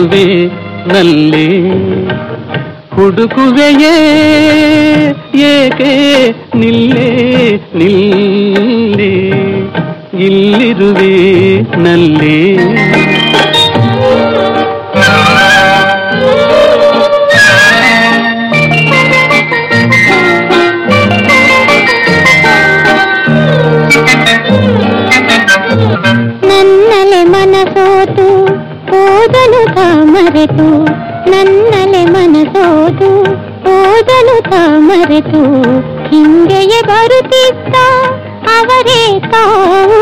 ಇಲ್ಲಿರುವೆ ನಲ್ಲಿ ಹುಡುಕುವೆಯೇ ಏಕೆ ನಿಲ್ಲೇ ನಿಲ್ಲೇ ಇಲ್ಲಿರುವೆ ನಲ್ಲಿ ನನ್ನಲೆ ಮನಸೋತು ಓದಲು ತಾ ಮರೆತು ನನ್ನಲೆ ಮನಸೋತು ಓದಲು ತಾ ಮರೆತು ಹಿಂದೆಯೇ ಬರುತ್ತಿದ್ದ ಅವರೇ ತಾವು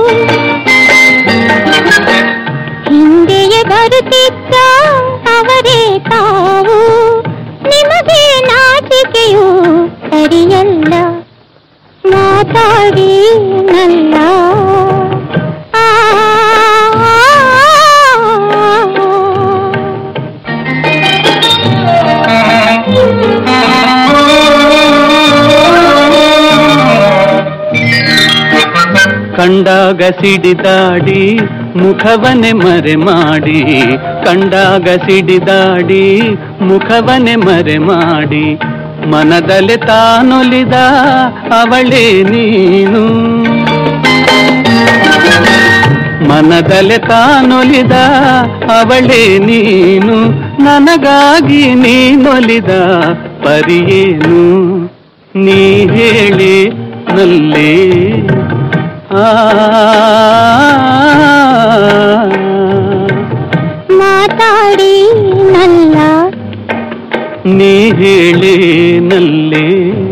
ಹಿಂದೆಯೇ ಬರುತ್ತಿದ್ದ ಅವರೇ ತಾವು ನಿಮಗೆ ನಾಚಿಕೆಯು ಸರಿಯಲ್ಲ ಮಾತಾಡಿ ನಲ್ಲ ಆ ಕಂಡಾಗ ಸಿಡಿದಾಡಿ ಮುಖವನೆ ಮರೆ ಮಾಡಿ ಕಂಡಾಗ ಸಿಡಿದಾಡಿ ಮುಖವನೆ ಮರೆ ಮಾಡಿ ಮನದಲ್ಲಿ ತಾನೊಲಿದ ಅವಳೇ ನೀನು ಮನದಲ್ಲಿ ತಾನೊಲಿದ ಅವಳೇ ನೀನು ನನಗಾಗಿ ನೀನೊಲಿದ ಪರಿಯೇನು ನೀ ಹೇಳಿ ನಲ್ಲೇ ಆ ಮಾತಾಡಿ ನಲ್ಲ ನೀ ಹೇಳಿ ನಲ್ಲೇ